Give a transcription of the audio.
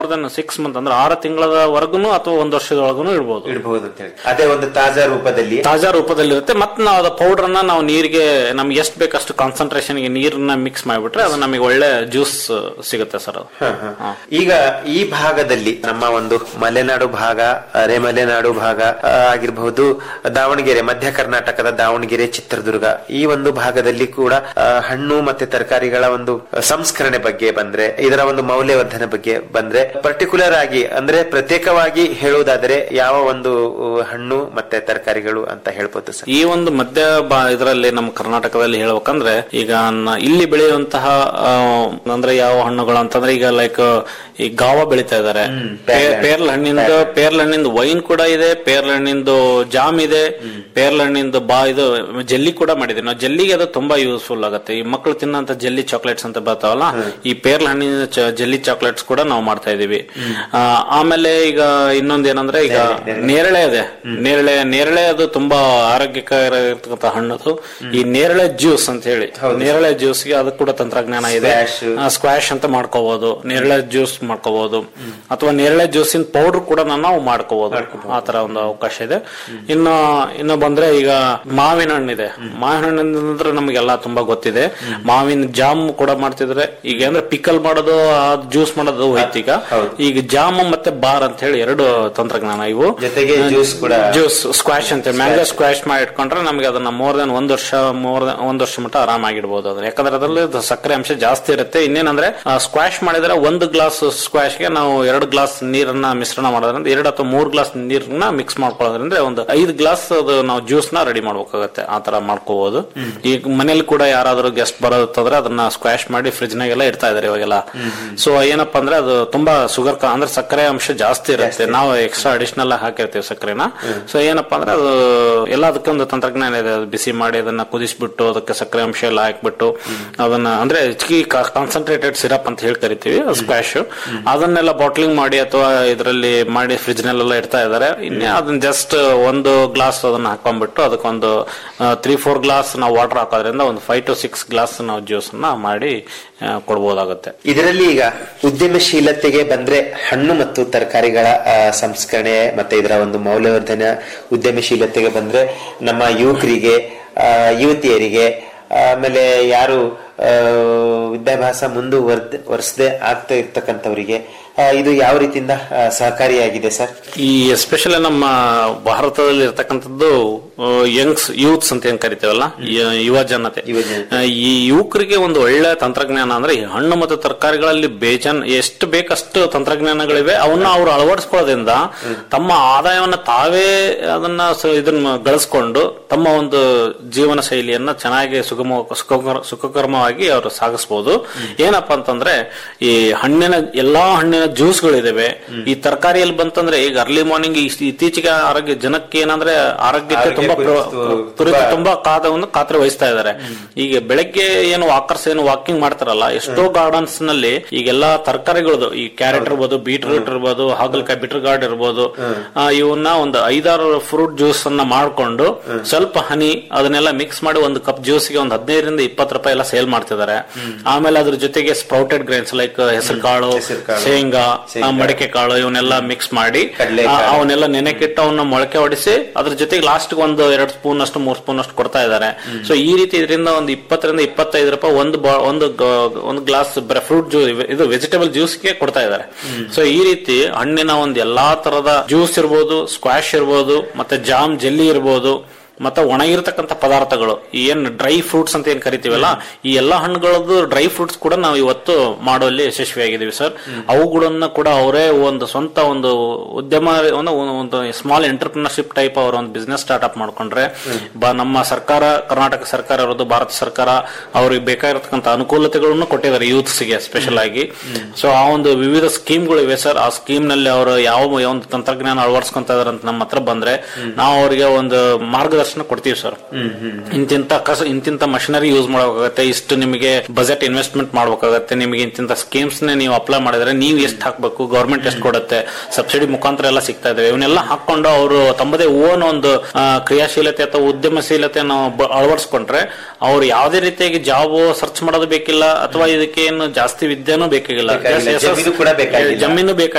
Six month ಅಂದ್ರೆ ಆರು ತಿಂಗಳವರೆಗೂ ಅಥವಾ ಒಂದ್ ವರ್ಷದೊಳಗೂ ಇಡ್ಬೋದು ಇಡಬಹುದು ಅಂತ ಹೇಳಿ ಅದೇ ಒಂದು ತಾಜಾ ರೂಪದಲ್ಲಿ ತಾಜಾ ರೂಪದಲ್ಲಿರುತ್ತೆ ಮತ್ತೆ ನಾವು ಅದ ಪೌಡರ್ ನ ನಾವು ನೀರಿಗೆ ನಮ್ಗೆ ಎಷ್ಟು ಬೇಕಷ್ಟು ಕಾನ್ಸಂಟ್ರೇಷನ್ ಗೆ ನೀರನ್ನ ಮಿಕ್ಸ್ ಮಾಡಿಬಿಟ್ರೆ ಅದು ನಮಗೆ ಒಳ್ಳೆ ಜ್ಯೂಸ್ ಸಿಗುತ್ತೆ ಸರ್ ಅದು ಹ, ಹ. ಈಗ ಈ ಭಾಗದಲ್ಲಿ ನಮ್ಮ ಒಂದು ಮಲೆನಾಡು ಭಾಗ ಅರೆ ಮಲೆನಾಡು ಭಾಗ ಆ, ಆಗಿರಬಹುದು ದಾವಣಗೆರೆ ಮಧ್ಯ ಕರ್ನಾಟಕದ ದಾವಣಗೆರೆ ಚಿತ್ರದುರ್ಗ ಈ ಒಂದು ಭಾಗದಲ್ಲಿ ಕೂಡ ಆ, ಹಣ್ಣು ಮತ್ತೆ ತರಕಾರಿಗಳ ಒಂದು ಸಂಸ್ಕರಣೆ ಬಗ್ಗೆ ಬಂದ್ರೆ ಇದರ ಒಂದು ಮೌಲ್ಯವರ್ಧನೆ ಬಗ್ಗೆ ಬಂದ್ರೆ ಪರ್ಟಿಕ್ಯುಲರ್ ಆಗಿ ಅಂದ್ರೆ ಪ್ರತ್ಯೇಕವಾಗಿ ಹೇಳುವುದಾದರೆ ಯಾವ ಒಂದು ಆ, ಹಣ್ಣು ಮತ್ತೆ ತರಕಾರಿಗಳು ಅಂತ ಹೇಳ್ಬೋದು ಸರ್ ಈ ಒಂದು ಮಧ್ಯ ಬಾ ಇದರಲ್ಲಿ ನಮ್ಮ ಕರ್ನಾಟಕದಲ್ಲಿ ಹೇಳ್ಬೇಕಂದ್ರೆ ಈಗ ನ- ಇಲ್ಲಿ ಬೆಳೆಯುವಂತಹ ಆ, ಅಂದ್ರೆ ಯಾವ ಹಣ್ಣುಗಳು ಅಂತಂದ್ರೆ ಈಗ ಲೈಕ್ ಈ ಗಾವ ಬೆಳಿತಾ ಇದಾರೆ ಪೇರ್ಲ ಪೇರ್ಲ ಹಣ್ಣಿಂದ ಪೇರ್ಲ ಹಣ್ಣಿಂದ ವೈನ್ ಕೂಡ ಇದೆ ಪೇರ್ಲ ಹಣ್ಣಿಂದು ಜಾಮ್ ಇದೆ ಪೇರ್ಲ ಹಣ್ಣಿಂದು ಬಾ ಇದು ಜೆಲ್ಲಿ ಕೂಡ ಮಾಡಿದೀವಿ ನಾವು ಜೆಲ್ಲಿಗೆ ಅದು ತುಂಬಾ ಯೂಸ್ಫುಲ್ ಆಗುತ್ತೆ ಈ ಮಕ್ಕಳು ತಿನ್ನಂತ ಜೆಲ್ಲಿ ಚಾಕ್ಲೇಟ್ಸ್ ಅಂತ ಬರ್ತಾವಲ್ಲ ಈ ಪೇರ್ಲ ಹಣ್ಣಿನ ಚ- ಜೆಲ್ಲಿ ಚಾಕ್ಲೇಟ್ಸ್ ಕೂಡ ನಾವು ಮಾಡ್ತಾ ಇದೀವಿ ಆ, ಆಮೇಲೆ ಈಗ ಇನ್ನೊಂದ್ ಏನಂದ್ರೆ ಈಗ ನೇರಳೆ ಇದೆ ನೇರಳೆ ನೇರಳೆ ಅದು ತುಂಬಾ ಆರೋಗ್ಯಕರ ಇರ್ತಕ್ಕಂಥ ಹಣ್ಣದು ಈ ನೇರಳೆ ಜ್ಯೂಸ್ ಅಂತ ಹೇಳಿ ನೇರಳೆ ಜ್ಯೂಸ್ಗೆ ಅದಕ್ಕೆ ಕೂಡ ತಂತ್ರಜ್ಞಾನ ಇದೆ Squash. ಸ್ಕ್ವಾಶ್ ಅಂತ ಮಾಡ್ಕೋಬಹುದು ನೇರಳೆ ಜ್ಯೂಸ್ ಮಾಡ್ಕೋಬಹುದು ಅಥವಾ ನೇರಳೆ ಜ್ಯೂಸಿನ ಪೌಡರ್ ಕೂಡ ನಾವು ಮಾಡ್ಕೋಬಹುದು ಆ ತರ ಒಂದು ಅವಕಾಶ ಇದೆ ಇನ್ನು ಇನ್ನು ಬಂದ್ರೆ ಈಗ ಮಾವಿನ ಹಣ್ಣಿದೆ ಮಾವಿನ ಹಣ್ಣು ಅಂದ್ರೆ ನಮಗೆಲ್ಲ ತುಂಬಾ ಗೊತ್ತಿದೆ ಮಾವಿನ ಜಾಮ್ ಕೂಡ ಮಾಡ್ತಿದ್ರೆ ಈಗ ಅಂದ್ರೆ ಪಿಕಲ್ ಮಾಡೋದು ಜ್ಯೂಸ್ ಮಾಡೋದು ಹೋಯ್ತು ಈಗ ಈಗ ಜಾಮ್ ಮತ್ತೆ ಬಾರ್ ಅಂತ ಹೇಳಿ ಎರಡು ತಂತ್ರಜ್ಞಾನ ಇವು ಜೊತೆಗೆ ಜ್ಯೂಸ್ ಕೂಡ ಜ್ಯೂಸ್ ಸ್ಕ್ವಾಶ್ ಅಂತ ಮ್ಯಾಂಗೋ ಸ್ಕ್ವಾಶ್ ಮಾಡಿ ಇಟ್ಕೊಂಡ್ರೆ ನಮಗೆ ಅದನ್ನ ಮೋರ್ ದನ್ ಒಂದ್ ವರ್ಷ ಮೋರ್ ದನ್ ಒಂದ್ ವರ್ಷ ಮಟ್ಟ ಆರಾಮಾಗಿಡ್ಬೋದು ಅದನ್ನ ಯಾಕಂದ್ರೆ ಅದರಲ್ಲಿ ಅದು ಸಕ್ಕರೆ ಅಂಶ ಜಾಸ್ತಿ ಇರುತ್ತೆ ಇನ್ನೇನಂದ್ರೆ ಸ್ಕ್ವಾಶ್ ಮಾಡಿದ್ರೆ ಒಂದು ಗ್ಲಾಸ್ ಸ್ಕ್ವಾಶ್ಗೆ ನಾವು ಎರಡು ಗ್ಲಾಸ್ ನೀರನ್ನ ಮಿಶ್ರಣ ಮಾಡೋದ್ರಿಂದ ಎರಡು ಅಥವಾ ಮೂರು ಗ್ಲಾಸ್ ನೀರನ್ನ ಮಿಕ್ಸ್ ಮಾಡ್ಕೊಳ್ಳೋದ್ರಿಂದ ಒಂದು ಐದು ಗ್ಲಾಸ್ ಅದು ನಾವು ಜ್ಯೂಸ್ ನ ರೆಡಿ ಮಾಡ್ಬೇಕಾಗತ್ತೆ ಆ ತರ ಮಾಡ್ಕೋಬಹುದು ಈಗ ಮನೇಲಿ ಕೂಡ ಯಾರಾದ್ರೂ ಗೆಸ್ಟ್ ಬರೋದಂದ್ರೆ ಅದನ್ನ ಸ್ಕ್ವಾಶ್ ಮಾಡಿ ಫ್ರಿಜ್ ನಾಗೆಲ್ಲ ಇಡ್ತಾ ಇದಾರೆ ಇವಾಗೆಲ್ಲ ಸೊ ಏನಪ್ಪಾ ಅಂದ್ರೆ ಅದು ತುಂಬಾ ಶುಗರ್ ಅಂದ್ರೆ ಸಕ್ಕರೆ ಅಂಶ ಜಾಸ್ತಿ ಇರುತ್ತೆ ನಾವು ಎಕ್ಸ್ಟ್ರಾ ಅಡಿಷನಲ್ ಹಾಕಿರ್ತೀವಿ ಸಕ್ಕರೆನ ಸೊ ಏನಪ್ಪಾ ಅಂದ್ರೆ ಅದು ಎಲ್ಲ ಅದಕ್ಕೊಂದು ತಂತ್ರಜ್ಞಾನ ಇದೆ ಅದು ಬಿಸಿ ಮಾಡಿ ಅದನ್ನ ಕುದಿಸ್ಬಿಟ್ಟು ಅದಕ್ಕೆ ಸಕ್ಕರೆ ಅಂಶ ಎಲ್ಲ ಹಾಕ್ಬಿಟ್ಟು ಅದನ್ನ ಅಂದ್ರೆ ಹೆಚ್ಚಿಗೆ ಕಾನ್ಸಂಟ್ರೇಟೆಡ್ ಸಿರಪ್ ಅಂತ ಹೇಳಿ ಕರಿತೀವಿ ಸ್ಕ್ವಾಶ್ ಅದನ್ನೆಲ್ಲ ಬಾಟ್ಲಿಂಗ್ ಮಾಡಿ ಅಥವಾ ಇದರಲ್ಲಿ ಮಾಡಿ ಫ್ರಿಜ್ ನಲ್ಲೆಲ್ಲ ಇಡ್ತಾ ಇದಾರೆ ಇನ್ನೇ ಅದನ್ನ ಜಸ್ಟ್ ಒಂದು ಗ್ಲಾಸ್ ಅದನ್ನ ಹಾಕೊಂಡ್ಬಿಟ್ಟು ಅದಕ್ಕೊಂದು ತ್ರೀ ಫೋರ್ ಗ್ಲಾಸ್ ನಾವು ವಾಟರ್ ಹಾಕೋದ್ರಿಂದ ಒಂದು ಫೈವ್ ಟು ಸಿಕ್ಸ್ ಗ್ಲಾಸ್ ನಾವು ಜ್ಯೂಸ್ ಅನ್ನ ಮಾಡಿ ಆ, ಕೊಡ್ಬೋದಾಗುತ್ತೆ ಇದರಲ್ಲಿ ಈಗ ಉದ್ಯಮಶೀಲತೆಗೆ ಬಂದ್ರೆ ಹಣ್ಣು ಮತ್ತು ತರಕಾರಿಗಳ ಆ, ಸಂಸ್ಕರಣೆ ಮತ್ತೆ ಇದರ ಒಂದು ಮೌಲ್ಯವರ್ಧನೆ ಉದ್ಯಮಶೀಲತೆಗೆ ಬಂದ್ರೆ ನಮ್ಮ ಯುವಕರಿಗೆ ಆ, ಯುವತಿಯರಿಗೆ ಆಮೇಲೆ ಯಾರು ಆ, ವಿದ್ಯಾಭ್ಯಾಸ ಮುಂದುವರ್ಸದೆ ಆಗ್ತಾ ಇರ್ತಕ್ಕಂಥವರಿಗೆ ಆ, ಇದು ಯಾವ ರೀತಿಯಿಂದ ಆ, ಸಹಕಾರಿಯಾಗಿದೆ ಸರ್ ಈ ಎಸ್ಪೆಷಲಿ ನಮ್ಮ ಭಾರತದಲ್ಲಿ ಇರ್ತಕ್ಕಂಥದ್ದು ಯಂಗ್ಸ್ ಯೂತ್ಸ್ ಅಂತ ಏನ್ ಕರಿತೇವಲ್ಲ ಯ- ಯುವ ಜನತೆ ಆ, ಈ ಯುವಕರಿಗೆ ಒಂದು ಒಳ್ಳೆ ತಂತ್ರಜ್ಞಾನ ಅಂದ್ರೆ ಈ ಹಣ್ಣು ಮತ್ತು ತರಕಾರಿಗಳಲ್ಲಿ ಬೇಜಾನ್ ಎಷ್ಟು ಬೇಕಷ್ಟು ತಂತ್ರಜ್ಞಾನಗಳಿವೆ ಅವನ್ನ ಅವರು ಅಳವಡಿಸ್ಕೊಳ್ಳೋದ್ರಿಂದ ತಮ್ಮ ಆದಾಯವನ್ನ ತಾವೇ ಅದನ್ನ ಸ- ಇದನ್ನ ಗಳಿಸ್ಕೊಂಡು ತಮ್ಮ ಒಂದು ಜೀವನ ಶೈಲಿಯನ್ನ ಚೆನ್ನಾಗಿ ಸುಗಮ ಸುಖಕರ- ಸುಖಕರವಾಗಿ ಅವರು ಸಾಗಿಸಬಹುದು ಏನಪ್ಪಾ ಅಂತಂದ್ರೆ ಈ ಹಣ್ಣಿನ ಎಲ್ಲಾ ಹಣ್ಣಿನ ಜ್ಯೂಸ್ಗಳಿದಾವೆ ಈ ತರಕಾರಿಯಲ್ಲಿ ಬಂತಂದ್ರೆ ಈಗ ಅರ್ಲಿ ಮಾರ್ನಿಂಗ್ ಇತ್ತೀಚೆಗೆ ಆರೋಗ್ಯ ಜನಕ್ಕೆ ಏನಂದ್ರೆ ಆರೋಗ್ಯಕ್ಕೆ ಆರೋಗ್ಯ ತುಂಬಾ ಪ್ರ- ಕುರಿತು ಕುರಿತು ತುಂಬಾ- ತುಂಬಾ ಕಾದವನ್ನು ಖಾತ್ರಿ ವಹಿಸ್ತಾ ಇದ್ದಾರೆ ಈಗ ಬೆಳಗ್ಗೆ ಏನು ವಾಕರ್ಸ್ ಏನು ವಾಕಿಂಗ್ ಮಾಡ್ತಾರಲ್ಲ ಎಷ್ಟೋ ಗಾರ್ಡನ್ಸ್ ನಲ್ಲಿ ಈಗೆಲ್ಲಾ ತರಕಾರಿಗಳದು ಈ ಕ್ಯಾರೆಟ್ ಇರ್ಬೋದು ಬೀಟ್ರೂಟ್ ಇರ್ಬೋದು ಹಾಗಲಕಾಯಿ ಬಿಟರ್ ಗಾರ್ಡ್ ಇರ್ಬೋದು ಆ, ಇವನ್ನ ಒಂದು ಐದಾರು ಫ್ರೂಟ್ ಜ್ಯೂಸ್ ಅನ್ನ ಮಾಡ್ಕೊಂಡು ಸ್ವಲ್ಪ ಹನಿ ಅದನ್ನೆಲ್ಲ ಮಿಕ್ಸ್ ಮಾಡಿ ಒಂದು ಕಪ್ ಜ್ಯೂಸ್ಗೆ ಒಂದು ಹದಿನೈದರಿಂದ ಇಪ್ಪತ್ತು ರೂಪಾಯಿ ಎಲ್ಲ ಸೇಲ್ ಮಾಡ್ತಿದ್ದಾರೆ ಆಮೇಲೆ ಅದ್ರ ಜೊತೆಗೆ ಸ್ಪ್ರೌಟೆಡ್ ಗ್ರೈನ್ಸ್ ಲೈಕ್ ಹೆಸರು ಕಾಳು ಹೆಸರುಕಾಳು, ಶೇಂಗಾ ಆ, ಶೇಂಗಾ. ಮಡಿಕೆ ಕಾಳು ಇವನ್ನೆಲ್ಲ ಮಿಕ್ಸ್ ಮಾಡಿ ಕಡ್ಲೆಕಾಳು. ಆ, ಅವನ್ನೆಲ್ಲ ನೆನೆಕಿಟ್ಟು ಅವನ್ನ ಮೊಳಕೆ ಹೊಡಿಸಿ ಅದ್ರ ಜೊತೆಗೆ ಲಾಸ್ಟ್ ಒಂದು ಎರಡು ಸ್ಪೂನ್ ಅಷ್ಟು ಮೂರ್ ಸ್ಪೂನ್ ಅಷ್ಟು ಕೊಡ್ತಾ ಇದ್ದಾರೆ ಸೊ ಈ ರೀತಿ ಇದರಿಂದ ಒಂದು ಇಪ್ಪತ್ತರಿಂದ ಇಪ್ಪತ್ತೈದು ರೂಪಾಯಿ ಒಂದು ಬಾ- ಒಂದು ಗ- ಒಂದು ಗ್ಲಾಸ್ ಫ್ರೂಟ್ ಜ್ಯೂಸ್ ಇದು ವೆಜಿಟೇಬಲ್ ಜ್ಯೂಸ್ಗೆ ಕೊಡ್ತಾ ಇದ್ದಾರೆ ಸೊ ಈ ರೀತಿ ಹಣ್ಣಿನ ಒಂದು ಎಲ್ಲಾ ತರದ ಜ್ಯೂಸ್ ಇರ್ಬೋದು ಸ್ಕ್ವಾಶ್ ಇರ್ಬೋದು ಮತ್ತೆ ಜಾಮ್ ಜೆಲ್ಲಿ ಇರ್ಬೋದು ಮತ್ತೆ ಒಣಗಿರ್ತಕ್ಕಂಥ ಪದಾರ್ಥಗಳು ಈ ಏನ್ ಡ್ರೈ ಫ್ರೂಟ್ಸ್ ಅಂತ ಏನ್ ಕರಿತೀವಲ್ಲ ಈ ಎಲ್ಲಾ ಹಣ್ಣುಗಳದ್ದು ಡ್ರೈ ಫ್ರೂಟ್ಸ್ ಕೂಡ ನಾವು ಇವತ್ತು ಮಾಡುವಲ್ಲಿ ಯಶಸ್ವಿಯಾಗಿದ್ದೀವಿ ಸರ್ ಅವುಗಳನ್ನ ಕೂಡ ಅವರೇ ಒಂದು ಸ್ವಂತ ಒಂದು ಉದ್ಯಮ ಒಂದು ಒಂದು ಸ್ಮಾಲ್ ಎಂಟರ್ಪ್ರಿನರ್ಶಿಪ್ ಟೈಪ್ ಅವರ ಒಂದು ಬಿಸ್ನೆಸ್ ಸ್ಟಾರ್ಟ್ಅಪ್ ಮಾಡ್ಕೊಂಡ್ರೆ ಬ- ನಮ್ಮ ಸರ್ಕಾರ ಕರ್ನಾಟಕ ಸರ್ಕಾರ ಇರೋದು ಭಾರತ ಸರ್ಕಾರ ಅವ್ರಿಗೆ ಬೇಕಾಗಿರ್ತಕ್ಕಂಥ ಅನುಕೂಲತೆಗಳನ್ನು ಕೊಟ್ಟಿದ್ದಾರೆ ಯೂತ್ಸ್ಗೆ ಸ್ಪೆಷಲ್ ಆಗಿ ಸೊ ಆ ಒಂದು ವಿವಿಧ ಸ್ಕೀಮ್ಗಳು ಇವೆ ಸರ್ ಆ ಸ್ಕೀಮ್ ನಲ್ಲಿ ಅವರು ಯಾವ ಒಂದು ತಂತ್ರಜ್ಞಾನ ಅಳವಡಿಸ್ಕೊಂತ ಇದಾರೆ ಅಂತ ನಮ್ಮ ಹತ್ರ ಬಂದ್ರೆ ನಾವು ಅವರಿಗೆ ಒಂದು ಮಾರ್ಗದರ್ಶನ ಮಾರ್ಗದರ್ಶನ ಕೊಡ್ತೀವಿ ಸರ್ ಇಂತಿಂತ ಕಸ ಇಂತಿಂತ ಮಷಿನರಿ ಯೂಸ್ ಮಾಡಬೇಕಾಗತ್ತೆ ಇಷ್ಟು ನಿಮಗೆ ಬಜೆಟ್ ಇನ್ವೆಸ್ಟ್ಮೆಂಟ್ ಮಾಡ್ಬೇಕಾಗತ್ತೆ ನಿಮಗೆ ಇಂತಿಂತ ಸ್ಕೀಮ್ಸ್ ನೀವು ಅಪ್ಲೈ ಮಾಡಿದ್ರೆ ನೀವು ಎಷ್ಟು ಹಾಕ್ಬೇಕು ಗೌರ್ಮೆಂಟ್ ಎಷ್ಟು ಕೊಡುತ್ತೆ ಸಬ್ಸಿಡಿ ಮುಖಾಂತರ ಎಲ್ಲ ಸಿಗ್ತಾ ಇದಾವೆ ಇವನ್ನೆಲ್ಲ ಹಾಕೊಂಡು ಅವರು ತಮ್ಮದೇ ಓನ್ ಒಂದು ಆ, ಕ್ರಿಯಾಶೀಲತೆ ಅಥವಾ ಉದ್ಯಮಶೀಲತೆ ನಾವು ಬ- ಅಳವಡಿಸ್ಕೊಂಡ್ರೆ ಅವ್ರು ಯಾವುದೇ ರೀತಿಯಾಗಿ ಜಾಬ್ ಸರ್ಚ್ ಮಾಡೋದು ಬೇಕಿಲ್ಲ ಅಥವಾ ಇದಕ್ಕೆ ಏನು ಜಾಸ್ತಿ ವಿದ್ಯೆನೂ ಬೇಕಾಗಿಲ್ಲ ಬೇಕಾಗಿಲ್ಲ. Just SS ಜಮೀನು ಕೂಡ ಬೇಕಾಗಿಲ್ಲ. ಜಮೀನು ಬೇಕಾಗಿಲ್ಲ